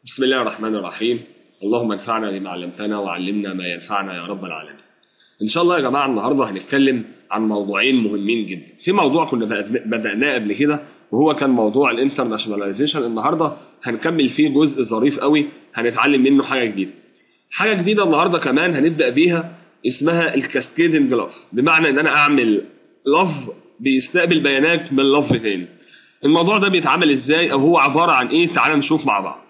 بسم الله الرحمن الرحيم اللهم انفعنا بما علمتنا وعلمنا ما ينفعنا يا رب العالمين ان شاء الله يا جماعه النهارده هنتكلم عن موضوعين مهمين جدا في موضوع كنا بدأناه قبل كده وهو كان موضوع الانترناشوناليزيشن النهارده هنكمل فيه جزء ظريف قوي هنتعلم منه حاجه جديده حاجه جديده النهارده كمان هنبدا بيها اسمها الكاسكيدنج لاف بمعنى ان انا اعمل لاف بيستقبل بيانات من لاف تاني الموضوع ده بيتعمل ازاي او هو عباره عن ايه تعال نشوف مع بعض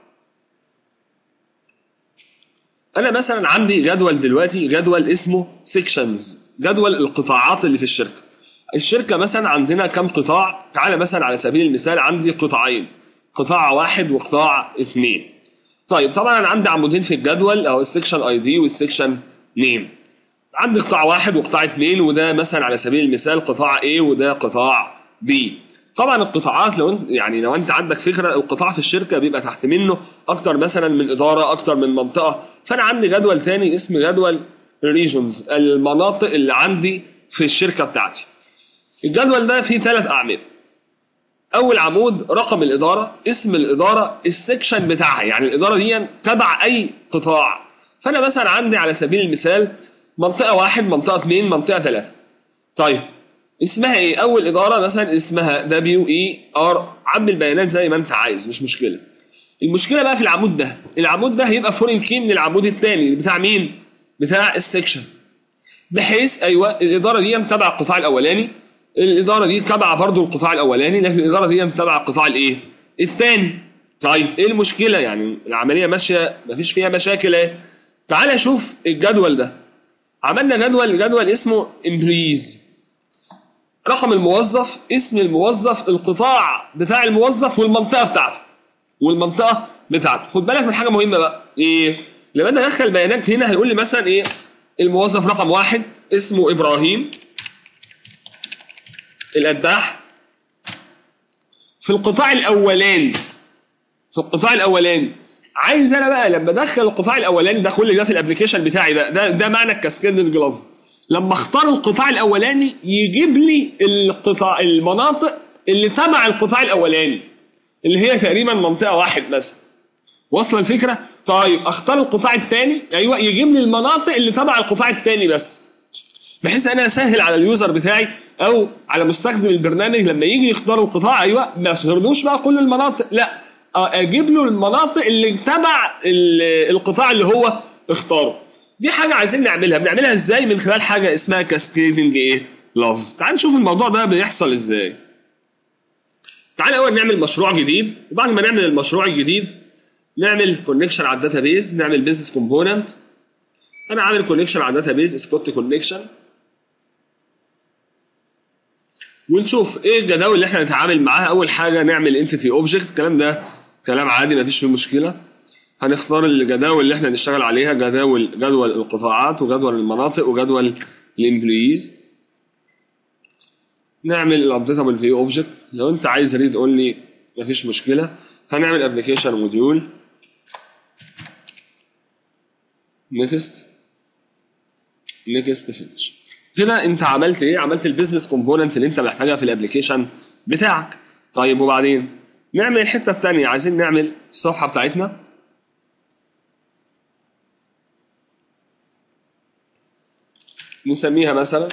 انا مثلا عندي جدول دلوقتي جدول اسمه سيكشنز جدول القطاعات اللي في الشركه الشركه مثلا عندنا كم قطاع تعالى مثلا على سبيل المثال عندي قطاعين قطاع واحد وقطاع اثنين طيب طبعا انا عندي عمودين في الجدول اهو السكشن اي دي والسكشن نيم عندي قطاع واحد وقطاع اثنين وده مثلا على سبيل المثال قطاع A وده قطاع B طبعا القطاعات لو انت يعني لو انت عندك فكره القطاع في الشركه بيبقى تحت منه اكتر مثلا من اداره اكتر من منطقه فانا عندي جدول تاني اسمه جدول ريجونز المناطق اللي عندي في الشركه بتاعتي الجدول ده فيه ثلاث اعمده اول عمود رقم الاداره اسم الاداره السكشن بتاعها يعني الاداره دي تبع اي قطاع فانا مثلا عندي على سبيل المثال منطقه واحد منطقه اثنين منطقه ثلاثه طيب اسمها ايه اول اداره مثلا اسمها دبليو اي ار عبي البيانات زي ما انت عايز مش مشكله المشكله بقى في العمود ده العمود ده هيبقى فورين كي من العمود الثاني بتاع مين بتاع السكشن بحيث ايوه الاداره دي تبع القطاع الاولاني الاداره دي تبع برضه القطاع الاولاني لكن الاداره دي تبع القطاع الايه الثاني طيب ايه المشكله يعني العمليه ماشيه مفيش فيها مشاكل ايه تعال شوف الجدول ده عملنا جدول جدول اسمه امبلويز رقم الموظف اسم الموظف القطاع بتاع الموظف والمنطقه بتاعته والمنطقه بتاعته خد بالك من حاجه مهمه بقى ايه لما انا ادخل بيانات هنا هيقول لي مثلا ايه الموظف رقم واحد اسمه ابراهيم القداح في القطاع الاولاني في القطاع الاولاني عايز انا بقى لما ادخل القطاع الاولاني ده كل ده في الابلكيشن بتاعي ده ده, ده معنى الكاسكيد جلاف لما اختار القطاع الاولاني يجيب لي القطاع المناطق اللي تبع القطاع الاولاني اللي هي تقريبا منطقه واحد مثلا واصله الفكره طيب اختار القطاع الثاني ايوه يجيب لي المناطق اللي تبع القطاع الثاني بس بحيث انا اسهل على اليوزر بتاعي او على مستخدم البرنامج لما يجي يختار القطاع ايوه ما يظهرلوش بقى كل المناطق لا اجيب له المناطق اللي تبع القطاع اللي هو اختاره دي حاجه عايزين نعملها بنعملها ازاي من خلال حاجه اسمها كاسكيدنج ايه لاف تعال نشوف الموضوع ده بيحصل ازاي تعال اول نعمل مشروع جديد وبعد ما نعمل المشروع الجديد نعمل كونكشن على الداتابيز نعمل بيزنس كومبوننت انا عامل كونكشن على الداتابيز سكوت كونكشن ونشوف ايه الجداول اللي احنا نتعامل معاها اول حاجه نعمل انتيتي اوبجكت الكلام ده كلام عادي مفيش فيه مشكله هنختار الجداول اللي احنا نشتغل عليها جداول جدول القطاعات وجدول المناطق وجدول الامبلويز نعمل الابديتابل فيو اوبجكت لو انت عايز ريد اونلي مفيش مشكله هنعمل ابلكيشن موديول نيكست نيكست فينش كده انت عملت ايه عملت البيزنس كومبوننت اللي انت محتاجها في الابلكيشن بتاعك طيب وبعدين نعمل الحته الثانيه عايزين نعمل الصفحه بتاعتنا نسميها مثلا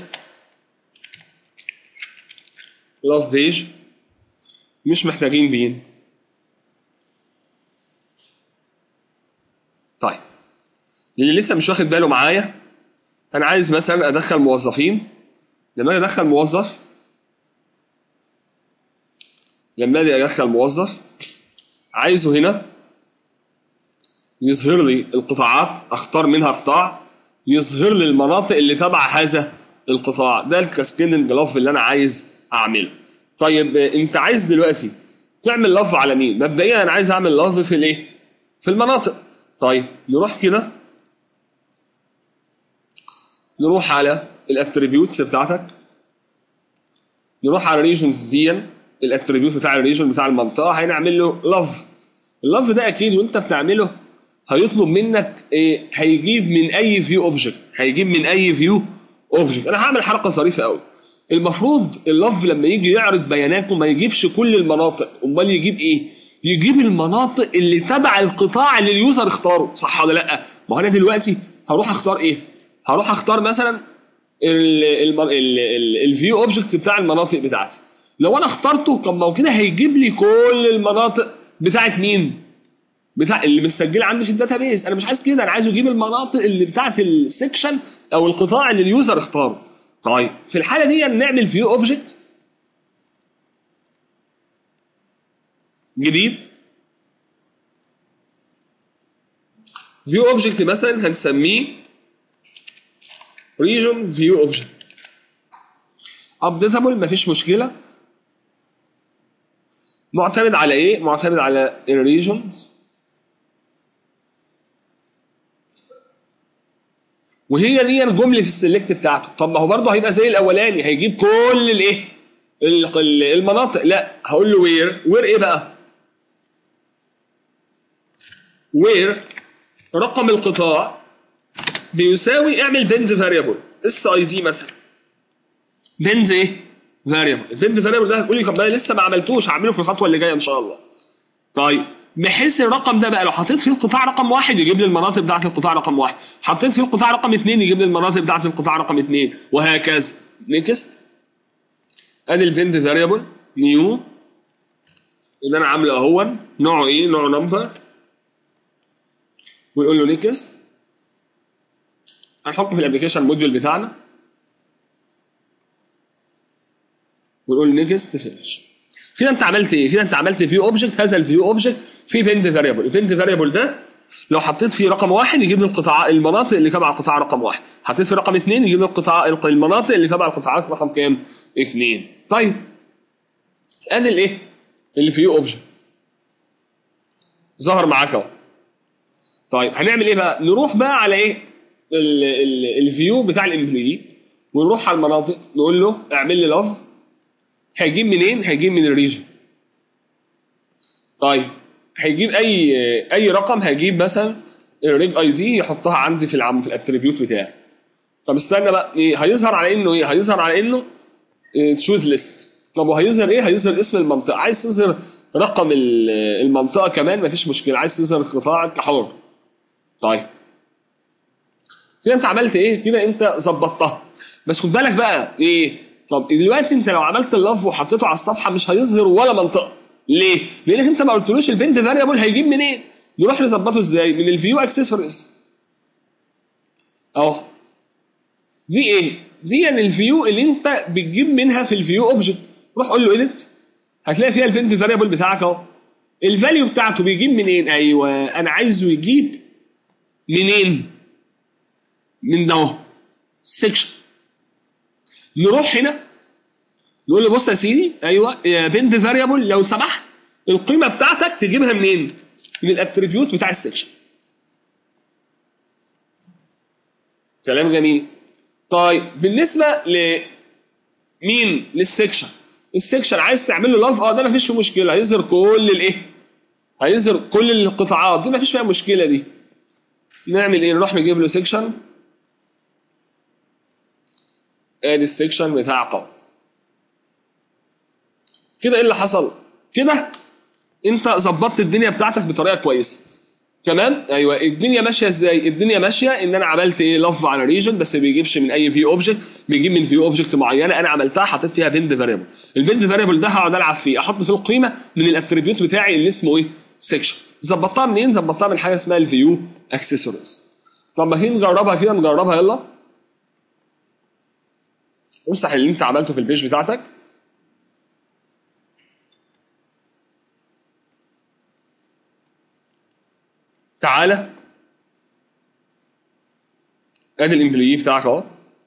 لاف بيج مش محتاجين بين طيب اللي لسه مش واخد باله معايا انا عايز مثلا ادخل موظفين لما اجي ادخل موظف لما اجي ادخل موظف عايزه هنا يظهر لي القطاعات اختار منها قطاع يظهر لي المناطق اللي تبع هذا القطاع ده الكاسكيدنج لاف اللي انا عايز اعمله طيب انت عايز دلوقتي تعمل لاف على مين مبدئيا انا عايز اعمل لاف في الايه في المناطق طيب نروح كده نروح على الاتريبيوتس بتاعتك نروح على ريجنز دي الاتريبيوت بتاع الريجن بتاع المنطقه هنعمل له لاف اللاف ده اكيد وانت بتعمله هيطلب منك ايه هيجيب من اي فيو اوبجكت هيجيب من اي فيو اوبجكت انا هعمل حركه ظريفه قوي المفروض اللف لما يجي يعرض بياناته ما يجيبش كل المناطق امال يجيب ايه يجيب المناطق اللي تبع القطاع اللي اليوزر اختاره صح ولا لا ما هو انا دلوقتي هروح اختار ايه هروح اختار مثلا الفيو اوبجكت بتاع المناطق بتاعتي لو انا اخترته طب ما هو كده هيجيب لي كل المناطق بتاعت مين بتاع اللي مسجله عندي في الداتابيز انا مش عايز كده انا عايز اجيب المناطق اللي بتاعت السكشن او القطاع اللي اليوزر اختاره طيب في الحاله دي نعمل فيو اوبجكت جديد فيو اوبجكت مثلا هنسميه ريجون فيو اوبجكت ابديتابل مفيش مشكله معتمد على ايه معتمد على الريجونز وهي دي جمله السلكت بتاعته طب ما هو برضه هيبقى زي الاولاني هيجيب كل الايه ال- ال- المناطق لا هقول له وير وير ايه بقى وير رقم القطاع بيساوي اعمل بند فاريبل اس اي دي مثلا بند ايه فاريبل البند فاريبل ده هتقول لي طب ما انا لسه ما عملتوش هعمله في الخطوه اللي جايه ان شاء الله طيب بحيث الرقم ده بقى لو حطيت فيه القطاع رقم واحد يجيب لي المناطق بتاعت القطاع رقم واحد حطيت فيه القطاع رقم اثنين يجيب لي المناطق بتاعت القطاع رقم اثنين وهكذا نيكست ادي البند فاريبل نيو اللي انا عامله اهو نوعه ايه نوعه نمبر ونقول له نيكست هنحطه في الابلكيشن موديول بتاعنا ونقول نيكست فينش كده انت عملت ايه؟ كده انت عملت فيو اوبجكت هذا الفيو اوبجكت فيه بند فاريبل البند فاريبل ده لو حطيت فيه رقم واحد يجيب لي القطاع المناطق اللي تبع القطاع رقم واحد حطيت فيه رقم اثنين يجيب لي القطاع المناطق اللي تبع القطاعات رقم كام؟ اثنين طيب ادي الايه؟ الفيو اوبجكت ظهر معاك اهو طيب هنعمل ايه بقى؟ نروح بقى على ايه؟ الفيو بتاع الامبلوي ونروح على المناطق نقول له اعمل لي لاف هيجيب منين؟ هيجيب من الريجن طيب هيجيب اي اي رقم هيجيب مثلا الريج اي دي يحطها عندي في العم في الاتريبيوت بتاعي طب استنى بقى ايه هيظهر على انه ايه هيظهر على انه تشوز ليست طب وهيظهر ايه هيظهر اسم المنطقه عايز تظهر رقم ال- المنطقه كمان مفيش مشكله عايز تظهر القطاع انت حر طيب كده انت عملت ايه كده انت ظبطتها بس خد بالك بقى ايه طب دلوقتي انت لو عملت اللف وحطيته على الصفحه مش هيظهر ولا منطقه ليه لانك انت ما قلتلوش البنت فاريبل هيجيب منين نروح نظبطه ازاي من الفيو اكسسوارز اهو دي ايه دي يعني الفيو اللي انت بتجيب منها في الفيو اوبجكت روح قول له اديت هتلاقي فيها البنت فاريبل بتاعك اهو الفاليو بتاعته بيجيب منين ايوه انا عايزه يجيب منين من ده اهو سيكشن نروح هنا نقول له بص يا سيدي ايوه يا بنت فاريبل لو سمحت القيمه بتاعتك تجيبها منين؟ من الاتريبيوت بتاع السكشن. كلام جميل. طيب بالنسبه ل مين؟ للسكشن. السكشن عايز تعمل له لاف اه ده مفيش فيه مشكله هيظهر كل الايه؟ هيظهر كل القطاعات دي مفيش فيها مشكله دي. نعمل ايه؟ نروح نجيب له سكشن ادي السكشن بتاع قوم كده ايه اللي حصل كده انت ظبطت الدنيا بتاعتك بطريقه كويسه تمام ايوه الدنيا ماشيه ازاي الدنيا ماشيه ان انا عملت ايه لف على ريجن بس ما بيجيبش من اي فيو اوبجكت بيجيب من فيو اوبجكت معينه انا عملتها حطيت فيها بند فاريبل البند فاريبل ده هقعد العب فيه احط فيه القيمه من الاتريبيوت بتاعي اللي اسمه ايه سيكشن ظبطتها منين ظبطتها من حاجه اسمها الفيو اكسسوارز طب ما هي نجربها كده نجربها يلا امسح اللي انت عملته في البيج بتاعتك تعالى ادي الامبلوي بتاعك اهو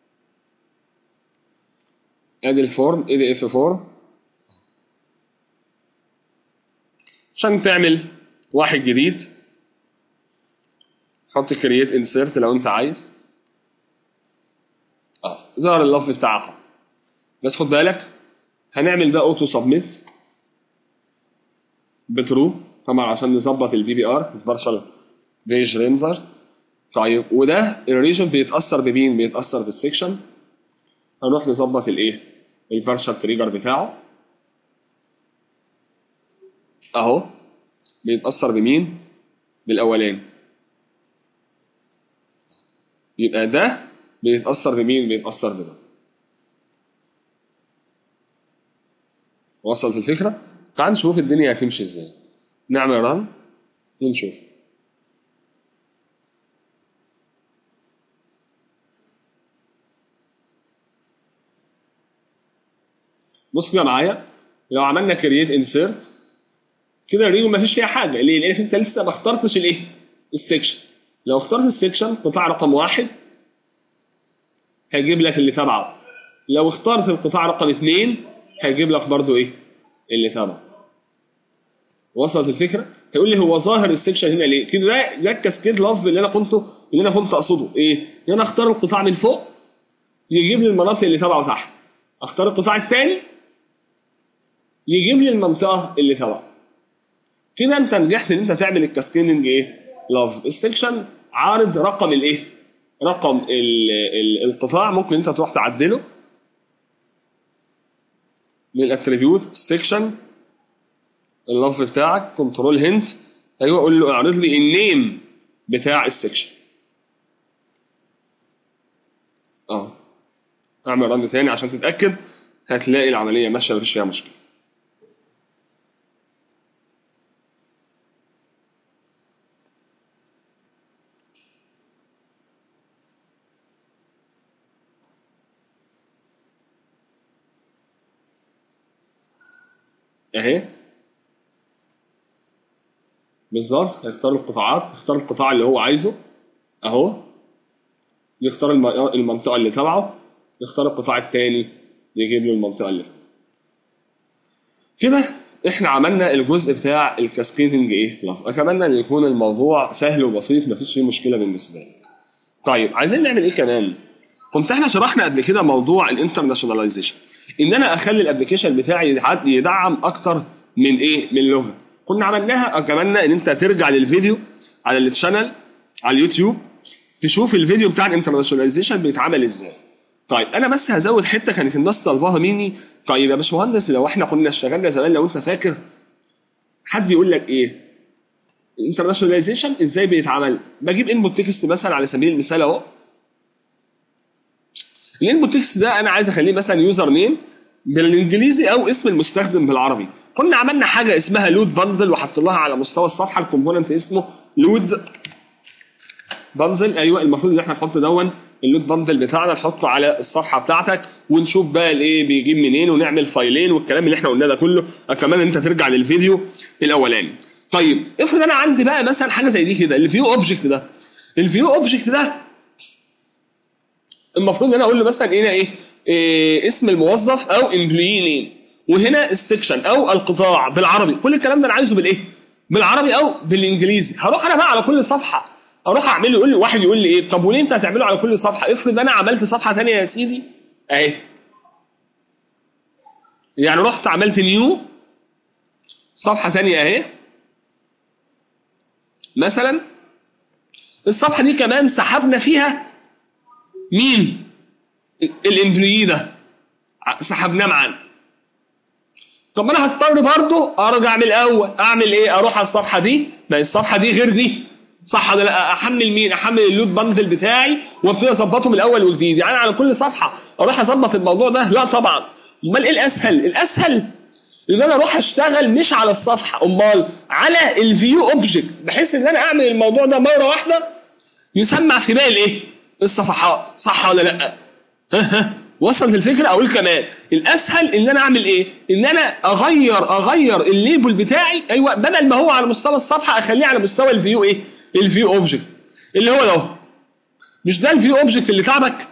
ادي الفورم اي دي اف فورم عشان تعمل واحد جديد حط كرييت انسيرت لو انت عايز اه ظهر اللف بتاعها بس خد بالك هنعمل ده اوتو سبميت بترو طبعا عشان نظبط البي بي ار الفيرشوال بيج ريندر طيب وده الريجن بيتاثر بمين؟ بيتاثر بالسكشن هنروح نظبط الايه؟ الفيرشوال تريجر بتاعه اهو بيتاثر بمين بالاولاني يبقى ده بيتاثر بمين بيتاثر بده وصلت الفكره تعال نشوف الدنيا هتمشي ازاي نعمل رن ونشوف بص كده معايا لو عملنا كرييت انسيرت كده الريجو ما فيش فيها حاجه ليه؟ لان انت لسه ما اخترتش الايه؟ السكشن لو اخترت السكشن قطاع رقم واحد هيجيب لك اللي تبعه لو اخترت القطاع رقم اثنين هيجيب لك برضو ايه؟ اللي تبعه وصلت الفكره؟ هيقول لي هو ظاهر السكشن هنا ليه؟ كده ده ده الكاسكيد لاف اللي انا كنت اللي انا كنت اقصده ايه؟ ان انا اختار القطاع من فوق يجيب لي المناطق اللي تبعه تحت اختار القطاع الثاني يجيب لي المنطقه اللي تبعه كده انت نجحت ان انت تعمل الكاسكيدنج ايه؟ لاف السكشن عارض رقم الايه؟ رقم ال ال القطاع ممكن انت تروح تعدله من الاتريبيوت سيكشن اللف بتاعك كنترول هنت ايوه قول له اعرض لي النيم بتاع السكشن اه اعمل رن تاني عشان تتاكد هتلاقي العمليه ماشيه مفيش فيها مشكله اهي بالظبط هيختار القطاعات يختار القطاع اللي هو عايزه اهو يختار الم- المنطقه اللي تبعه يختار القطاع الثاني يجيب له المنطقه اللي تبعه كده احنا عملنا الجزء بتاع الكاسكيدنج ايه لاف اتمنى ان يكون الموضوع سهل وبسيط مفيش فيه مشكله بالنسبه لك طيب عايزين نعمل ايه كمان كنت احنا شرحنا قبل كده موضوع الانترناشوناليزيشن ان انا اخلي الابلكيشن بتاعي يدع- يدعم اكتر من ايه من لغه كنا عملناها اتمنى ان انت ترجع للفيديو على الشانل على اليوتيوب تشوف الفيديو بتاع الانترناشوناليزيشن بيتعمل ازاي طيب انا بس هزود حته كانت الناس طالباها مني طيب يا باشمهندس لو احنا كنا اشتغلنا زمان لو انت فاكر حد يقول لك ايه الانترناشوناليزيشن ازاي بيتعمل بجيب انبوت تكست مثلا على سبيل المثال اهو الانبوت تكست ده انا عايز اخليه مثلا يوزر نيم بالانجليزي او اسم المستخدم بالعربي كنا عملنا حاجه اسمها لود باندل وحط لها على مستوى الصفحه الكومبوننت اسمه لود باندل ايوه المفروض ان احنا نحط دون اللود باندل بتاعنا نحطه على الصفحه بتاعتك ونشوف بقى الايه بيجيب منين ونعمل فايلين والكلام اللي احنا قلناه ده كله اتمنى ان انت ترجع للفيديو الاولاني طيب افرض انا عندي بقى مثلا حاجه زي دي كده الفيو اوبجكت ده الفيو اوبجكت ده المفروض ان انا اقول له مثلا هنا ايه, إيه اسم الموظف او امبلوي نيم وهنا السكشن او القطاع بالعربي كل الكلام ده انا عايزه بالايه بالعربي او بالانجليزي هروح انا بقى على كل صفحه اروح اعمله يقول لي واحد يقول لي ايه طب وليه انت هتعمله على كل صفحه افرض انا عملت صفحه ثانيه يا سيدي اهي يعني رحت عملت نيو صفحه ثانيه اهي مثلا الصفحه دي كمان سحبنا فيها مين الامبلوي ده سحبناه معانا طب انا هضطر برضه ارجع من الاول اعمل ايه اروح على الصفحه دي ما هي الصفحه دي غير دي صح ولا لا احمل مين احمل اللود باندل بتاعي وابتدي اظبطه من الاول وجديد يعني على كل صفحه اروح اظبط الموضوع ده لا طبعا امال ايه الاسهل الاسهل ان انا اروح اشتغل مش على الصفحه امال على الفيو اوبجكت بحيث ان انا اعمل الموضوع ده مره واحده يسمع في باقي الايه الصفحات صح ولا لا وصلت الفكره اقول كمان الاسهل ان انا اعمل ايه ان انا اغير اغير الليبل بتاعي ايوه بدل ما هو على مستوى الصفحه اخليه على مستوى الفيو ايه الفيو اوبجكت اللي هو ده مش ده الفيو اوبجكت اللي تعبك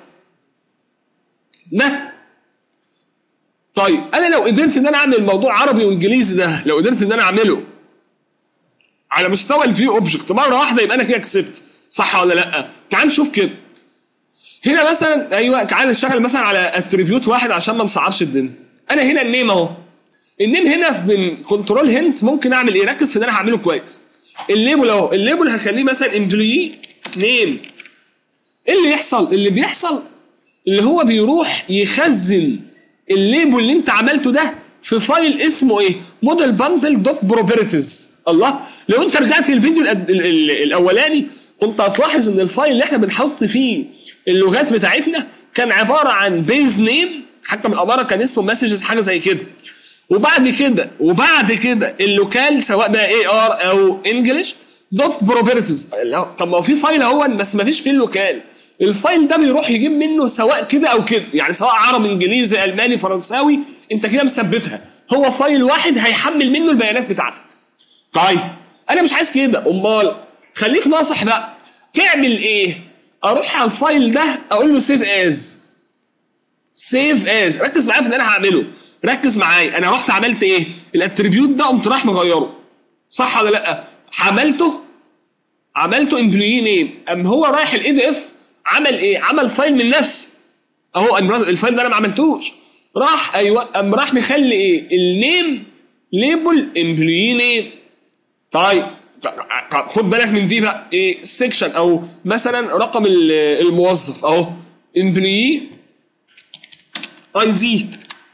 ده طيب انا لو قدرت ان انا اعمل الموضوع عربي وانجليزي ده لو قدرت ان انا اعمله على مستوى الفيو اوبجكت مره واحده يبقى انا كده كسبت صح ولا لا تعال نشوف كده هنا مثلا ايوه تعال نشتغل مثلا على اتريبيوت واحد عشان ما نصعبش الدنيا انا هنا النيم اهو النيم هنا من كنترول هنت ممكن اعمل ايه ركز في ده انا هعمله كويس الليبل اهو الليبل هخليه مثلا امبلوي نيم ايه اللي يحصل اللي بيحصل اللي هو بيروح يخزن الليبل اللي انت عملته ده في فايل اسمه ايه موديل باندل دوت بروبرتيز الله لو انت رجعت للفيديو الأد- ال- ال- الاولاني كنت هتلاحظ ان الفايل اللي احنا بنحط فيه اللغات بتاعتنا كان عباره عن بيز نيم حتى من الاماره كان اسمه مسجز حاجه زي كده وبعد كده وبعد كده اللوكال سواء بقى اي ار او انجلش دوت بروبرتيز طب ما هو في فايل اهو بس ما فيش فيه اللوكال الفايل ده بيروح يجيب منه سواء كده او كده يعني سواء عربي انجليزي الماني فرنساوي انت كده مثبتها هو فايل واحد هيحمل منه البيانات بتاعتك طيب انا مش عايز كده امال خليك ناصح بقى تعمل ايه اروح على الفايل ده اقول له سيف از سيف از ركز معايا في اللي انا هعمله ركز معايا انا رحت عملت ايه الاتريبيوت ده قمت راح مغيره صح ولا لا عملته عملته امبلوي نيم ام هو رايح الاي دي اف عمل ايه عمل فايل من نفسه اهو أم را- الفايل ده انا ما عملتوش راح ايوه ام راح مخلي ايه النيم ليبل امبلوي نيم طيب طب خد بالك من دي بقى ايه سيكشن او مثلا رقم ال- الموظف اهو امبلوي اي دي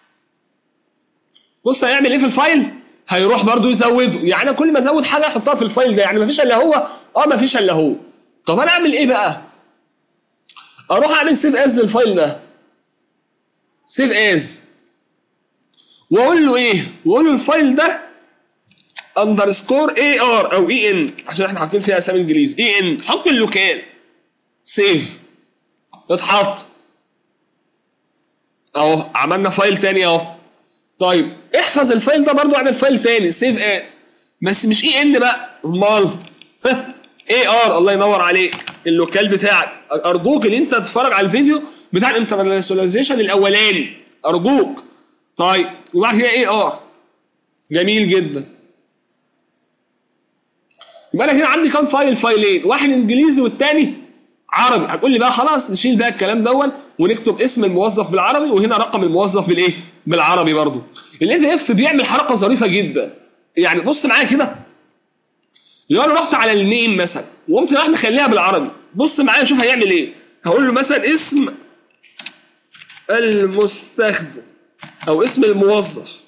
بص هيعمل ايه في الفايل هيروح برضو يزوده يعني انا كل ما ازود حاجه احطها في الفايل ده يعني مفيش الا هو اه مفيش الا هو طب انا اعمل ايه بقى اروح اعمل سيف از للفايل ده سيف از واقول له ايه واقول له الفايل ده اندرسكور اي ار او اي ان عشان احنا حاطين فيها اسامي انجليزي اي ان حط اللوكال سيف اتحط اهو عملنا فايل تاني اهو طيب احفظ الفايل ده برضو اعمل فايل تاني سيف از بس مش اي ان بقى امال اي ار الله ينور عليك اللوكال بتاعك ارجوك ان انت تتفرج على الفيديو بتاع الانترناشوناليزيشن الاولاني ارجوك طيب وبعد كده اي ار جميل جدا يبقى انا هنا عندي كام فايل فايلين واحد انجليزي والتاني عربي هتقول لي بقى خلاص نشيل بقى الكلام دون ونكتب اسم الموظف بالعربي وهنا رقم الموظف بالايه بالعربي برضو الاي دي اف بيعمل حركه ظريفه جدا يعني بص معايا كده لو انا رحت على النيم مثلا وقمت راح مخليها بالعربي بص معايا شوف هيعمل ايه هقول له مثلا اسم المستخدم او اسم الموظف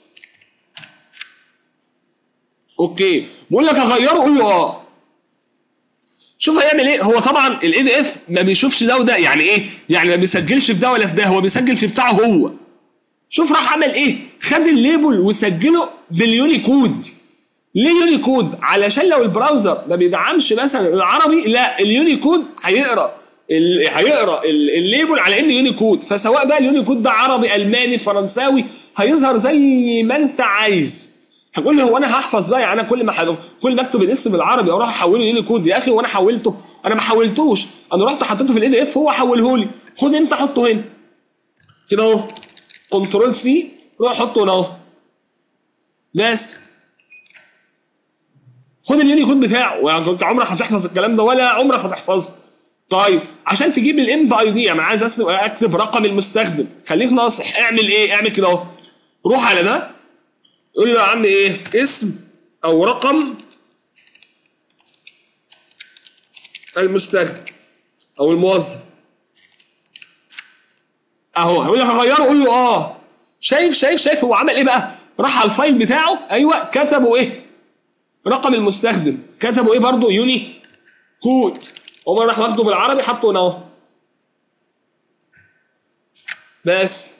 اوكي بقول لك اغيره قول له اه شوف هيعمل ايه هو طبعا الاي دي اف ما بيشوفش ده وده يعني ايه يعني ما بيسجلش في ده ولا في ده هو بيسجل في بتاعه هو شوف راح عمل ايه خد الليبل وسجله باليونيكود ليه يونيكود علشان لو البراوزر ما بيدعمش مثلا العربي لا اليونيكود هيقرا ال- هيقرا ال- الليبل على انه يونيكود فسواء بقى اليونيكود ده عربي الماني فرنساوي هيظهر زي ما انت عايز هتقول لي هو انا هحفظ بقى يعني انا كل ما حد... كل ما اكتب الاسم بالعربي اروح احوله يونيكود يا اخي وانا حولته انا ما حولتوش انا رحت حطيته في الاي دي اف هو حوله لي خد انت حطه هنا كده اهو كنترول سي روح حطه هنا اهو بس خد اليونيكود بتاعه يعني انت عمرك هتحفظ الكلام ده ولا عمرك هتحفظه طيب عشان تجيب الام باي دي يعني عايز أس- اكتب رقم المستخدم خليك ناصح اعمل ايه اعمل كده اهو روح على ده قول له يا عم ايه اسم او رقم المستخدم او الموظف اهو هيقول لك اغيره قول له اه شايف شايف شايف هو عمل ايه بقى راح على الفايل بتاعه ايوه كتبه ايه رقم المستخدم كتبوا ايه برضو يوني كود هو راح واخده بالعربي حطه هنا اهو بس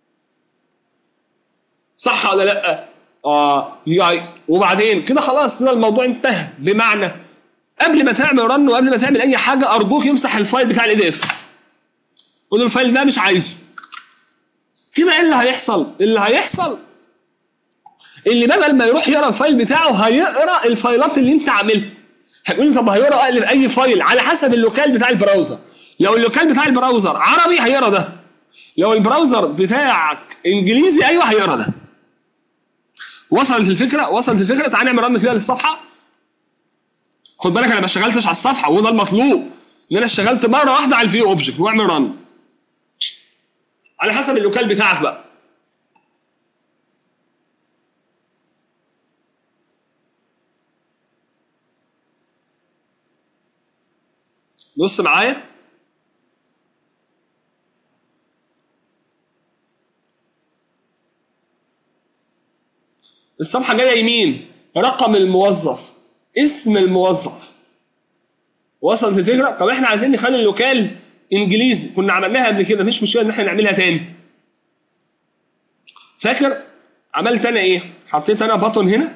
صح ولا لا اه يعني وبعدين كده خلاص كده الموضوع انتهى بمعنى قبل ما تعمل رن وقبل ما تعمل اي حاجه ارجوك يمسح الفايل بتاع الاي دي اف قول له الفايل ده مش عايزه كده ايه اللي هيحصل اللي هيحصل اللي بدل ما يروح يقرا الفايل بتاعه هيقرا الفايلات اللي انت عاملها هيقول لي طب هيقرا اقلب اي فايل على حسب اللوكال بتاع البراوزر لو اللوكال بتاع البراوزر عربي هيقرا ده لو البراوزر بتاعك انجليزي ايوه هيقرا ده وصلت الفكره وصلت الفكره تعالى نعمل رن كده للصفحه خد بالك انا ما اشتغلتش على الصفحه وده المطلوب ان انا اشتغلت مره واحده على الفيو اوبجكت واعمل رن على حسب اللوكال بتاعك بقى بص معايا الصفحه جايه يمين رقم الموظف اسم الموظف وصلت الفكره طب احنا عايزين نخلي اللوكال انجليزي كنا عملناها قبل كده مفيش مشكله ان احنا نعملها تاني فاكر عملت انا ايه حطيت انا بطن هنا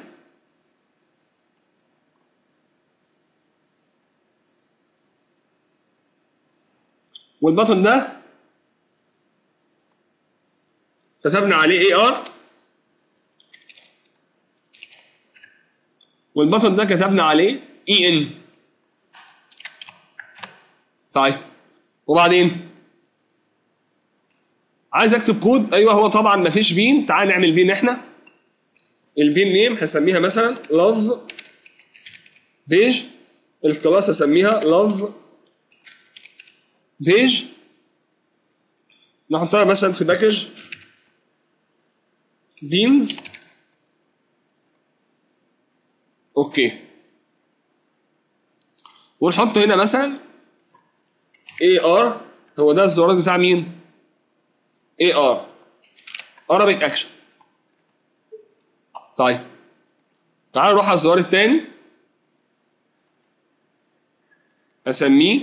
والبطن ده كتبنا عليه اي ار والبطن ده كتبنا عليه اي ان طيب وبعدين عايز اكتب كود ايوه هو طبعا ما فيش بين تعال نعمل بين احنا البين نيم هسميها مثلا لاف بيج الكلاس هسميها لاف بيج نحطها مثلا في باكج بينز اوكي ونحط هنا مثلا اي ار هو ده الزرار بتاع مين؟ اي ار ارابيك اكشن طيب تعالوا نروح على الزرار الثاني اسميه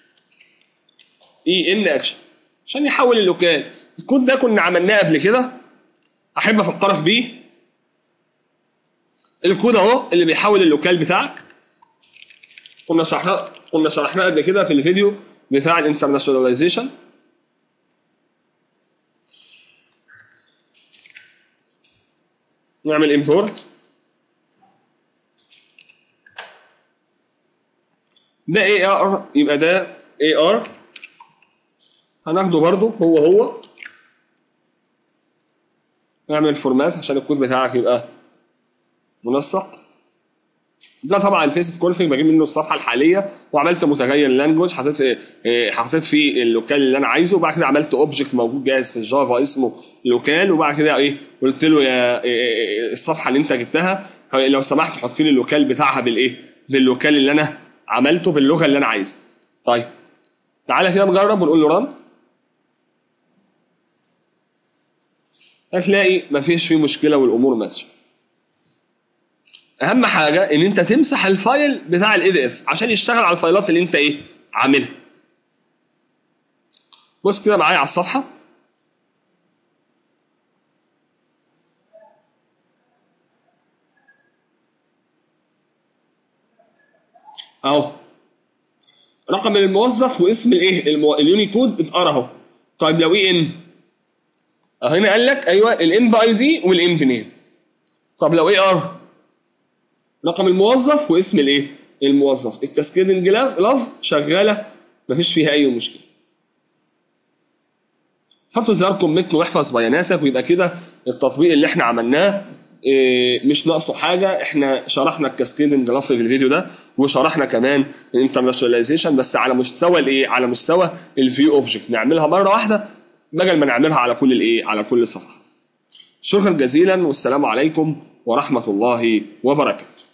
اي ان اكشن عشان يحول اللوكال الكود ده كنا عملناه قبل كده احب افكرك بيه الكود اهو اللي بيحول اللوكال بتاعك كنا شرحنا كنا شرحناه قبل كده في الفيديو بتاع الانترناشوناليزيشن نعمل امبورت ده اي ار يبقى ده اي ار هناخده برضو هو هو نعمل فورمات عشان الكود بتاعك يبقى منسق ده طبعا الفيس كونفيج بجيب منه الصفحه الحاليه وعملت متغير لانجوج حطيت إيه، حطيت فيه اللوكال اللي انا عايزه وبعد كده عملت اوبجكت موجود جاهز في الجافا اسمه لوكال وبعد كده ايه قلت له يا إيه، إيه، الصفحه اللي انت جبتها لو سمحت حط لي اللوكال بتاعها بالايه باللوكال اللي انا عملته باللغه اللي انا عايزها طيب تعالى كده نجرب ونقول له ران هتلاقي مفيش فيه مشكله والامور ماشيه اهم حاجه ان انت تمسح الفايل بتاع الاي دي اف عشان يشتغل على الفايلات اللي انت ايه عاملها بص كده معايا على الصفحه اهو رقم الموظف واسم الايه المو... اليونيكود اتقرا اهو طيب لو ايه ان هنا قال لك ايوه الام باي دي والام بنين طب لو ايه ار رقم الموظف واسم الايه الموظف التسكيدنج لاف شغاله مفيش فيها اي مشكله حط زرار كومنت واحفظ بياناتك ويبقى كده التطبيق اللي احنا عملناه إيه، مش ناقصه حاجه احنا شرحنا الكاسكيدنج لاف في الفيديو ده وشرحنا كمان الانترناشوناليزيشن بس على مستوى الايه على مستوى الفيو اوبجكت نعملها مره واحده بدل ما نعملها على كل الايه على كل صفحه شكرا جزيلا والسلام عليكم ورحمه الله وبركاته